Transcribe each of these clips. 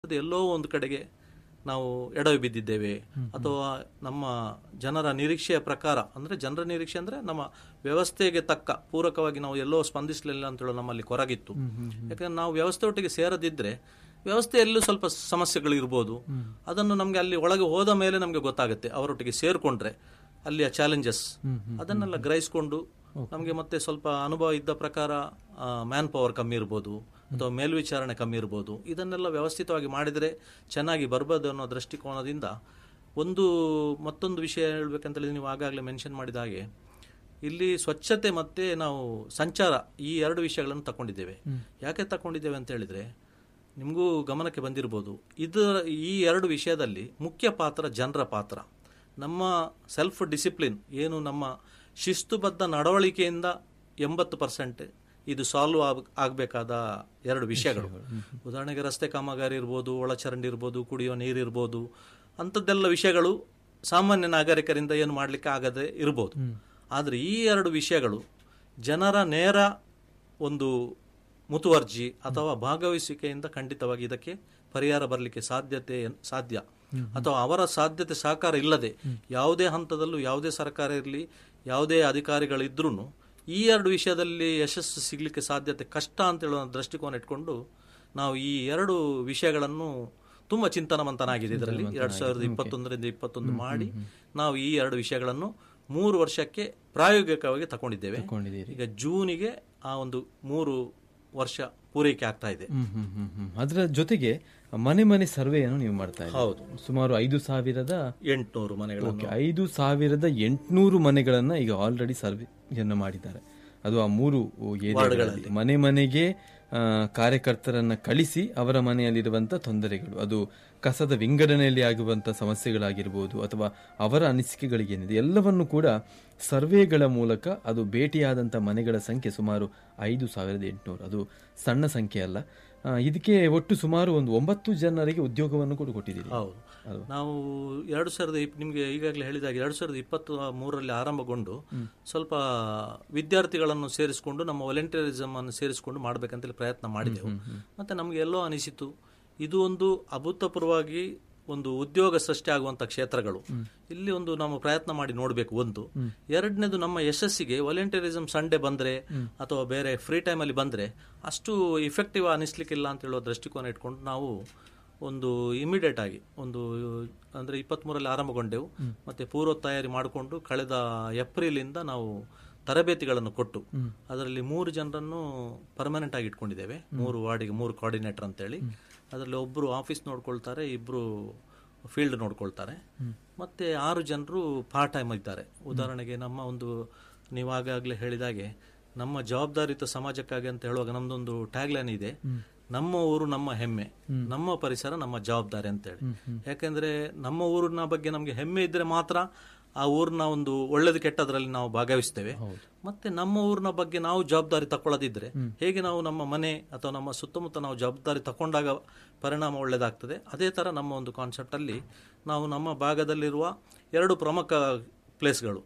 ಅದು ಎಲ್ಲೋ ಒಂದು ಕಡೆಗೆ ನಾವು ಎಡವಿ ಬಿದ್ದಿದ್ದೇವೆ ಅಥವಾ ನಮ್ಮ ಜನರ ನಿರೀಕ್ಷೆಯ ಪ್ರಕಾರ ಅಂದ್ರೆ ಜನರ ನಿರೀಕ್ಷೆ ಅಂದ್ರೆ ನಮ್ಮ ವ್ಯವಸ್ಥೆಗೆ ತಕ್ಕ ಪೂರಕವಾಗಿ ನಾವು ಎಲ್ಲೋ ಸ್ಪಂದಿಸಲಿಲ್ಲ ಅಂತ ಹೇಳೋ ನಮ್ಮಲ್ಲಿ ಕೊರಗಿತ್ತು ಯಾಕಂದ್ರೆ ನಾವು ವ್ಯವಸ್ಥೆ ಒಟ್ಟಿಗೆ ಸೇರದಿದ್ರೆ ವ್ಯವಸ್ಥೆಯಲ್ಲೂ ಸ್ವಲ್ಪ ಸಮಸ್ಯೆಗಳು ಇರ್ಬೋದು ಅದನ್ನು ನಮಗೆ ಅಲ್ಲಿ ಒಳಗೆ ಹೋದ ಮೇಲೆ ನಮಗೆ ಗೊತ್ತಾಗುತ್ತೆ ಅವರೊಟ್ಟಿಗೆ ಸೇರ್ಕೊಂಡ್ರೆ ಅಲ್ಲಿಯ ಚಾಲೆಂಜಸ್ ಅದನ್ನೆಲ್ಲ ಗ್ರಹಿಸಿಕೊಂಡು ನಮಗೆ ಮತ್ತೆ ಸ್ವಲ್ಪ ಅನುಭವ ಇದ್ದ ಪ್ರಕಾರ ಮ್ಯಾನ್ ಪವರ್ ಕಮ್ಮಿ ಇರ್ಬೋದು ಅಥವಾ ಮೇಲ್ವಿಚಾರಣೆ ಕಮ್ಮಿ ಇರ್ಬೋದು ಇದನ್ನೆಲ್ಲ ವ್ಯವಸ್ಥಿತವಾಗಿ ಮಾಡಿದರೆ ಚೆನ್ನಾಗಿ ಬರ್ಬೋದು ಅನ್ನೋ ದೃಷ್ಟಿಕೋನದಿಂದ ಒಂದು ಮತ್ತೊಂದು ವಿಷಯ ಹೇಳ್ಬೇಕಂತ ನೀವು ಆಗಾಗಲೇ ಮೆನ್ಷನ್ ಮಾಡಿದ ಹಾಗೆ ಇಲ್ಲಿ ಸ್ವಚ್ಛತೆ ಮತ್ತೆ ನಾವು ಸಂಚಾರ ಈ ಎರಡು ವಿಷಯಗಳನ್ನು ತಗೊಂಡಿದ್ದೇವೆ ಯಾಕೆ ತಗೊಂಡಿದ್ದೇವೆ ಅಂತ ಹೇಳಿದ್ರೆ ನಿಮಗೂ ಗಮನಕ್ಕೆ ಬಂದಿರಬಹುದು ಇದರ ಈ ಎರಡು ವಿಷಯದಲ್ಲಿ ಮುಖ್ಯ ಪಾತ್ರ ಜನರ ಪಾತ್ರ ನಮ್ಮ ಸೆಲ್ಫ್ ಡಿಸಿಪ್ಲಿನ್ ಏನು ನಮ್ಮ ಶಿಸ್ತುಬದ್ಧ ನಡವಳಿಕೆಯಿಂದ ಎಂಬತ್ತು ಪರ್ಸೆಂಟ್ ಇದು ಸಾಲ್ವ್ ಆಗ್ ಆಗಬೇಕಾದ ಎರಡು ವಿಷಯಗಳು ಉದಾಹರಣೆಗೆ ರಸ್ತೆ ಕಾಮಗಾರಿ ಇರ್ಬೋದು ಒಳಚರಂಡಿ ಇರ್ಬೋದು ಕುಡಿಯೋ ನೀರಿರ್ಬೋದು ಅಂಥದ್ದೆಲ್ಲ ವಿಷಯಗಳು ಸಾಮಾನ್ಯ ನಾಗರಿಕರಿಂದ ಏನು ಮಾಡಲಿಕ್ಕೆ ಆಗದೆ ಇರ್ಬೋದು ಆದರೆ ಈ ಎರಡು ವಿಷಯಗಳು ಜನರ ನೇರ ಒಂದು ಮುತುವರ್ಜಿ ಅಥವಾ ಭಾಗವಹಿಸುವಿಕೆಯಿಂದ ಖಂಡಿತವಾಗಿ ಇದಕ್ಕೆ ಪರಿಹಾರ ಬರಲಿಕ್ಕೆ ಸಾಧ್ಯತೆ ಸಾಧ್ಯ ಅಥವಾ ಅವರ ಸಾಧ್ಯತೆ ಸಹಕಾರ ಇಲ್ಲದೆ ಯಾವುದೇ ಹಂತದಲ್ಲೂ ಯಾವುದೇ ಸರ್ಕಾರ ಇರಲಿ ಯಾವುದೇ ಅಧಿಕಾರಿಗಳಿದ್ರೂ ಈ ಎರಡು ವಿಷಯದಲ್ಲಿ ಯಶಸ್ಸು ಸಿಗಲಿಕ್ಕೆ ಸಾಧ್ಯತೆ ಕಷ್ಟ ಅಂತ ಹೇಳುವ ದೃಷ್ಟಿಕೋನ ಇಟ್ಕೊಂಡು ನಾವು ಈ ಎರಡು ವಿಷಯಗಳನ್ನು ತುಂಬಾ ಚಿಂತನವಂತನಾಗಿದೆ ಇದರಲ್ಲಿ ಎರಡ್ ಸಾವಿರದ ಇಪ್ಪತ್ತೊಂದರಿಂದ ಇಪ್ಪತ್ತೊಂದು ಮಾಡಿ ನಾವು ಈ ಎರಡು ವಿಷಯಗಳನ್ನು ಮೂರು ವರ್ಷಕ್ಕೆ ಪ್ರಾಯೋಗಿಕವಾಗಿ ತಗೊಂಡಿದ್ದೇವೆ ಈಗ ಜೂನಿಗೆ ಆ ಒಂದು ಮೂರು ವರ್ಷ ಪೂರೈಕೆ ಆಗ್ತಾ ಇದೆ ಹ್ಮ್ ಹ್ಮ್ ಹ್ಮ್ ಹ್ಮ್ ಅದರ ಜೊತೆಗೆ ಮನೆ ಮನೆ ಸರ್ವೆಯನ್ನು ನೀವು ಮಾಡ್ತಾ ಇದ್ದೀರಿ ಹೌದು ಸುಮಾರು ಐದು ಸಾವಿರದ ಎಂಟುನೂರು ಮನೆಗಳನ್ನು ಓಕೆ ಐದು ಸಾವಿರದ ಎಂಟುನೂರು ಮನೆಗಳನ್ನ ಈಗ ಆಲ್ರೆಡಿ ಸರ್ವೆಯನ್ನು ಮಾಡಿದ್ದಾರೆ ಅದು ಆ ಮೂರು ಏರಿಯಾಗಳಲ್ಲಿ ಮನೆ ಮನೆಗೆ ಆ, ಕಾರ್ಯಕರ್ತರನ್ನ ಕಳಿಸಿ ಅವರ ಮನೆಯಲ್ಲಿರುವಂತ ತೊಂದರೆಗಳು ಅದು ಕಸದ ವಿಂಗಡಣೆಯಲ್ಲಿ ಆಗುವಂತ ಸಮಸ್ಯೆಗಳಾಗಿರ್ಬೋದು ಅಥವಾ ಅವರ ಅನಿಸಿಕೆಗಳಿಗೇನಿದೆ ಎಲ್ಲವನ್ನು ಕೂಡ ಸರ್ವೆಗಳ ಮೂಲಕ ಅದು ಭೇಟಿಯಾದಂತ ಮನೆಗಳ ಸಂಖ್ಯೆ ಸುಮಾರು ಐದು ಸಾವಿರದ ಎಂಟುನೂರು ಅದು ಸಣ್ಣ ಸಂಖ್ಯೆ ಅಲ್ಲ ಆ, ಇದಕ್ಕೆ ಒಟ್ಟು ಸುಮಾರು ಒಂದು ಒಂಬತ್ತು ಜನರಿಗೆ ಉದ್ಯೋಗವನ್ನು ಕೂಡ ಕೊಟ್ಟಿದ್ದೀರಿ ಹೌದು ನಾವು ಎರಡು ಸಾವಿರದ ಇಪ್- ನಿಮ್ಗೆ ಈಗಾಗಲೇ ಹೇಳಿದಾಗ ಎರಡು ಸಾವಿರದ ಇಪ್ಪತ್ತು ಮೂರರಲ್ಲಿ ಆರಂಭಗೊಂಡು ಸ್ವಲ್ಪ ವಿದ್ಯಾರ್ಥಿಗಳನ್ನು ಸೇರಿಸಿಕೊಂಡು ನಮ್ಮ ವಾಲಂಟಿಯರಿಸಮ್ ಅನ್ನು ಸೇರಿಸಿಕೊಂಡು ಮಾಡ್ಬೇಕಂತೇಳಿ ಪ್ರಯತ್ನ ಮಾಡಿದೆವು ಮತ್ತೆ ನಮ್ಗೆ ಎಲ್ಲೋ ಅನಿಸಿತು ಇದು ಒಂದು ಅಭೂತಪೂರ್ವವಾಗಿ ಒಂದು ಉದ್ಯೋಗ ಸೃಷ್ಟಿ ಆಗುವಂತ ಕ್ಷೇತ್ರಗಳು ಇಲ್ಲಿ ಒಂದು ನಾವು ಪ್ರಯತ್ನ ಮಾಡಿ ನೋಡಬೇಕು ಒಂದು ಎರಡನೇದು ನಮ್ಮ ಯಶಸ್ಸಿಗೆ ವಾಲಂಟಿಯರಿಸಮ್ ಸಂಡೇ ಬಂದ್ರೆ ಅಥವಾ ಬೇರೆ ಫ್ರೀ ಟೈಮ್ ಅಲ್ಲಿ ಬಂದ್ರೆ ಅಷ್ಟು ಇಫೆಕ್ಟಿವ್ ಅನಿಸ್ಲಿಕ್ಕಿಲ್ಲ ಅಂತ ಹೇಳುವ ದೃಷ್ಟಿಕೋನ ಇಟ್ಕೊಂಡು ನಾವು ಒಂದು ಇಮಿಡಿಯೇಟ್ ಆಗಿ ಒಂದು ಅಂದ್ರೆ ಇಪ್ಪತ್ಮೂರಲ್ಲಿ ಆರಂಭಗೊಂಡೆವು ಮತ್ತೆ ಪೂರ್ವ ತಯಾರಿ ಮಾಡಿಕೊಂಡು ಕಳೆದ ಏಪ್ರಿಲ್ ಇಂದ ನಾವು ತರಬೇತಿಗಳನ್ನು ಕೊಟ್ಟು ಅದರಲ್ಲಿ ಮೂರು ಜನರನ್ನು ಪರ್ಮನೆಂಟ್ ಆಗಿ ಇಟ್ಕೊಂಡಿದ್ದೇವೆ ಮೂರು ವಾರ್ಡಿಗೆ ಮೂರು ಕೋಆರ್ಡಿನೇಟರ್ ಅಂತೇಳಿ ಅದರಲ್ಲಿ ಒಬ್ಬರು ಆಫೀಸ್ ನೋಡ್ಕೊಳ್ತಾರೆ ಇಬ್ರು ಫೀಲ್ಡ್ ನೋಡ್ಕೊಳ್ತಾರೆ ಮತ್ತೆ ಆರು ಜನರು ಪಾರ್ಟ್ ಟೈಮ್ ಇದ್ದಾರೆ ಉದಾಹರಣೆಗೆ ನಮ್ಮ ಒಂದು ನೀವು ಆಗಾಗಲೇ ಹೇಳಿದಾಗೆ ನಮ್ಮ ಜವಾಬ್ದಾರಿಯುತ ಸಮಾಜಕ್ಕಾಗಿ ಅಂತ ಹೇಳುವಾಗ ನಮ್ದೊಂದು ಟ್ಯಾಗ್ಲೈನ್ ಇದೆ ನಮ್ಮ ಊರು ನಮ್ಮ ಹೆಮ್ಮೆ ನಮ್ಮ ಪರಿಸರ ನಮ್ಮ ಜವಾಬ್ದಾರಿ ಅಂತೇಳಿ ಯಾಕೆಂದ್ರೆ ನಮ್ಮ ಊರಿನ ಬಗ್ಗೆ ನಮಗೆ ಹೆಮ್ಮೆ ಇದ್ರೆ ಮಾತ್ರ ಆ ಊರಿನ ಒಂದು ಒಳ್ಳೇದು ಕೆಟ್ಟದ್ರಲ್ಲಿ ನಾವು ಭಾಗವಹಿಸ್ತೇವೆ ಮತ್ತೆ ನಮ್ಮ ಊರಿನ ಬಗ್ಗೆ ನಾವು ಜವಾಬ್ದಾರಿ ತಕೊಳ್ಳೋದಿದ್ರೆ ಹೇಗೆ ನಾವು ನಮ್ಮ ಮನೆ ಅಥವಾ ನಮ್ಮ ಸುತ್ತಮುತ್ತ ನಾವು ಜವಾಬ್ದಾರಿ ತಕೊಂಡಾಗ ಪರಿಣಾಮ ಒಳ್ಳೇದಾಗ್ತದೆ ಅದೇ ತರ ನಮ್ಮ ಒಂದು ಕಾನ್ಸೆಪ್ಟ್ ಅಲ್ಲಿ ನಾವು ನಮ್ಮ ಭಾಗದಲ್ಲಿರುವ ಎರಡು ಪ್ರಮುಖ ಪ್ಲೇಸ್ಗಳು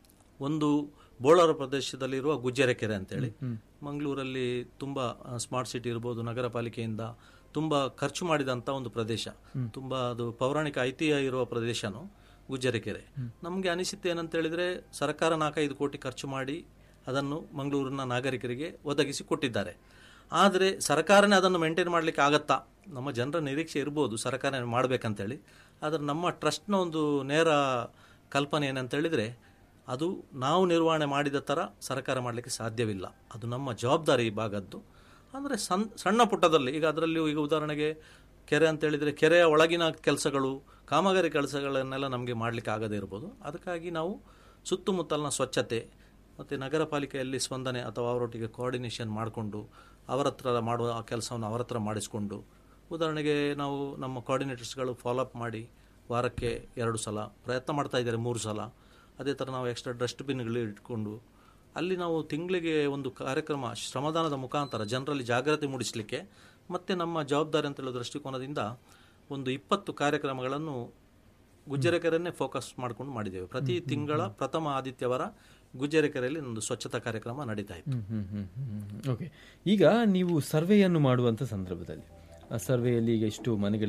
ಒಂದು ಬೋಳಾರ ಪ್ರದೇಶದಲ್ಲಿರುವ ಗುಜ್ಜೆರೆ ಕೆರೆ ಅಂತೇಳಿ ಮಂಗಳೂರಲ್ಲಿ ತುಂಬಾ ಸ್ಮಾರ್ಟ್ ಸಿಟಿ ಇರ್ಬೋದು ನಗರ ಪಾಲಿಕೆಯಿಂದ ತುಂಬಾ ಖರ್ಚು ಮಾಡಿದಂತ ಒಂದು ಪ್ರದೇಶ ತುಂಬಾ ಅದು ಪೌರಾಣಿಕ ಐತಿಹ್ಯ ಇರುವ ಪ್ರದೇಶನು ಗುಜ್ಜೆರೆ ಕೆರೆ ನಮ್ಗೆ ಅನಿಸಿತ್ತು ಏನಂತ ಹೇಳಿದ್ರೆ ಸರ್ಕಾರ ನಾಲ್ಕೈದು ಕೋಟಿ ಖರ್ಚು ಮಾಡಿ ಅದನ್ನು ಮಂಗಳೂರಿನ ನಾಗರಿಕರಿಗೆ ಒದಗಿಸಿ ಕೊಟ್ಟಿದ್ದಾರೆ ಆದರೆ ಸರ್ಕಾರನೇ ಅದನ್ನು ಮೇಂಟೈನ್ ಮಾಡ್ಲಿಕ್ಕೆ ಆಗತ್ತಾ ನಮ್ಮ ಜನರ ನಿರೀಕ್ಷೆ ಇರ್ಬೋದು ಸರ್ಕಾರ ಮಾಡ್ಬೇಕಂತೇಳಿ ಆದರೆ ನಮ್ಮ ಟ್ರಸ್ಟ್ನ ಒಂದು ನೇರ ಕಲ್ಪನೆ ಏನಂತ ಹೇಳಿದ್ರೆ ಅದು ನಾವು ನಿರ್ವಹಣೆ ಮಾಡಿದ ಥರ ಸರ್ಕಾರ ಮಾಡಲಿಕ್ಕೆ ಸಾಧ್ಯವಿಲ್ಲ ಅದು ನಮ್ಮ ಜವಾಬ್ದಾರಿ ಈ ಭಾಗದ್ದು ಅಂದರೆ ಸಣ್ಣ ಸಣ್ಣ ಪುಟ್ಟದಲ್ಲಿ ಈಗ ಅದರಲ್ಲಿ ಈಗ ಉದಾಹರಣೆಗೆ ಕೆರೆ ಅಂತ ಹೇಳಿದರೆ ಕೆರೆಯ ಒಳಗಿನ ಕೆಲಸಗಳು ಕಾಮಗಾರಿ ಕೆಲಸಗಳನ್ನೆಲ್ಲ ನಮಗೆ ಮಾಡಲಿಕ್ಕೆ ಆಗದೇ ಇರ್ಬೋದು ಅದಕ್ಕಾಗಿ ನಾವು ಸುತ್ತಮುತ್ತಲಿನ ಸ್ವಚ್ಛತೆ ಮತ್ತು ನಗರ ಪಾಲಿಕೆಯಲ್ಲಿ ಸ್ಪಂದನೆ ಅಥವಾ ಅವರೊಟ್ಟಿಗೆ ಕೋಆರ್ಡಿನೇಷನ್ ಮಾಡಿಕೊಂಡು ಅವರ ಹತ್ರ ಮಾಡುವ ಆ ಕೆಲಸವನ್ನು ಅವರ ಹತ್ರ ಮಾಡಿಸ್ಕೊಂಡು ಉದಾಹರಣೆಗೆ ನಾವು ನಮ್ಮ ಕೋಆರ್ಡಿನೇಟರ್ಸ್ಗಳು ಫಾಲೋಅಪ್ ಮಾಡಿ ವಾರಕ್ಕೆ ಎರಡು ಸಲ ಪ್ರಯತ್ನ ಮಾಡ್ತಾ ಇದ್ದಾರೆ ಮೂರು ಸಲ ಅದೇ ಥರ ನಾವು ಎಕ್ಸ್ಟ್ರಾ ಡಸ್ಟ್ಬಿನ್ಗಳು ಇಟ್ಕೊಂಡು ಅಲ್ಲಿ ನಾವು ತಿಂಗಳಿಗೆ ಒಂದು ಕಾರ್ಯಕ್ರಮ ಶ್ರಮದಾನದ ಮುಖಾಂತರ ಜನರಲ್ಲಿ ಜಾಗೃತಿ ಮೂಡಿಸಲಿಕ್ಕೆ ಮತ್ತೆ ನಮ್ಮ ಜವಾಬ್ದಾರಿ ಅಂತ ಹೇಳೋ ದೃಷ್ಟಿಕೋನದಿಂದ ಒಂದು ಇಪ್ಪತ್ತು ಕಾರ್ಯಕ್ರಮಗಳನ್ನು ಗುಜ್ಜರೆಕೆರೆಯನ್ನೇ ಫೋಕಸ್ ಮಾಡ್ಕೊಂಡು ಮಾಡಿದ್ದೇವೆ ಪ್ರತಿ ತಿಂಗಳ ಪ್ರಥಮ ಆದಿತ್ಯವಾರ ಗುಜ್ಜರೆಕೆರೆಯಲ್ಲಿ ಒಂದು ಸ್ವಚ್ಛತಾ ಕಾರ್ಯಕ್ರಮ ನಡೀತಾ ಇತ್ತು ಓಕೆ ಈಗ ನೀವು ಸರ್ವೆಯನ್ನು ಮಾಡುವಂತ ಸಂದರ್ಭದಲ್ಲಿ ಸರ್ವೆಯಲ್ಲಿ ಈಗ ಎಷ್ಟು ಮನೆಗಳು